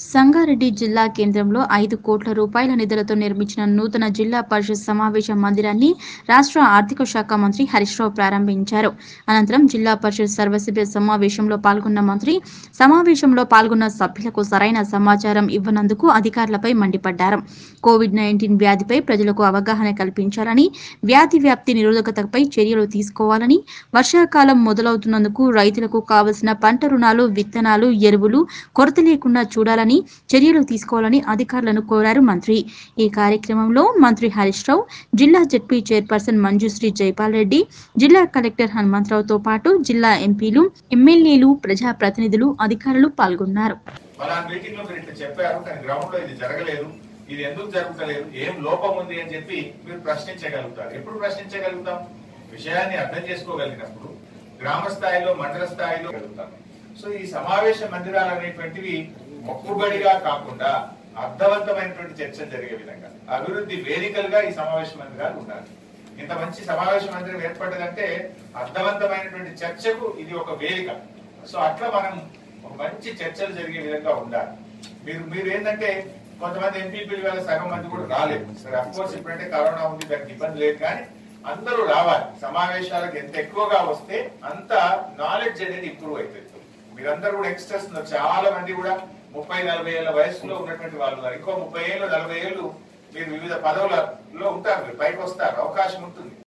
సంగారెడ్డి జిల్లా కేంద్రంలో ఐదు కోట్ల రూపాయల నిధులతో నిర్మించిన నూతన జిల్లా పరిషత్ సమావేశ మందిరాన్ని రాష్ట్ర ఆర్థిక శాఖ మంత్రి హరీష్ రావు ప్రారంభించారు అనంతరం జిల్లా పరిషత్ సర్వసభ్య సమావేశంలో పాల్గొన్న మంత్రి సమావేశంలో పాల్గొన్న సభ్యులకు సరైన సమాచారం ఇవ్వనందుకు అధికారులపై మండిపడ్డారు కోవిడ్ నైన్టీన్ వ్యాధిపై ప్రజలకు అవగాహన కల్పించాలని వ్యాధి వ్యాప్తి నిరోధకతపై చర్యలు తీసుకోవాలని వర్షాకాలం మొదలవుతున్నందుకు రైతులకు కావలసిన పంట రుణాలు విత్తనాలు ఎరువులు కొరత లేకుండా చూడాలని చర్యలు తీసుకోవాలని అధికారులను కోరారు మంత్రి ఈ కార్యక్రమంలో మంత్రి హరీష్ రావు జిల్లా జడ్పీ చైర్పర్సన్ మంజుశ్రీ జైపాల్ రెడ్డి జిల్లా కలెక్టర్ హనుమంతరావుతో పాటు జిల్లా ఎంపీలు ఎమ్మెల్యేలు ప్రజాప్రతినిధులు అధికారులు పాల్గొన్నారు మన మీటింగ్ లో మీరు ఇట్లా చెప్పారు కానీ గ్రౌండ్ లో ఇది జరగలేదు ఇది ఎందుకు జరుగుతలేదు ఏం లోపం ఉంది అని చెప్పి మీరు ప్రశ్నించగలుగుతారు ఎప్పుడు ప్రశ్నించగలుగుతాం విషయాన్ని అర్థం చేసుకోగలిగినప్పుడు గ్రామ స్థాయిలో మండల స్థాయిలో గలుగుతాం సో ఈ సమావేశ మందిరాలు అనేటువంటివి మొక్కుబడిగా కాకుండా అర్థవంతమైనటువంటి చర్చలు జరిగే విధంగా అభివృద్ధి వేదికలుగా ఈ సమావేశ మందిరాలు ఉండాలి ఇంత మంచి సమావేశ మందిరం ఏర్పడ్డదంటే అర్థవంతమైనటువంటి చర్చకు ఇది ఒక వేదిక సో అట్లా మనం ఒక మంచి చర్చలు జరిగే విధంగా ఉండాలి మీరు మీరు ఏంటంటే కొంతమంది ఎంపీపీలు వేల సగం మంది కూడా రాలేదు సరే అఫ్ కోర్స్ ఇప్పుడంటే కరోనా ఉంది దానికి ఇబ్బంది లేదు కానీ అందరూ రావాలి సమావేశాలకు ఎంత ఎక్కువగా వస్తే అంత నాలెడ్జ్ అనేది ఇంప్రూవ్ అవుతుంది మీరందరూ కూడా యంగ్స్టర్స్ ఉన్నారు చాలా మంది కూడా ముప్పై నలభై ఏళ్ళ వయసులో ఉన్నటువంటి వాళ్ళు ఉన్నారు ఇంకో ముప్పై ఏళ్ళు నలభై ఏళ్ళు మీరు వివిధ పదవులలో ఉంటారు మీరు పైకి వస్తారు అవకాశం ఉంటుంది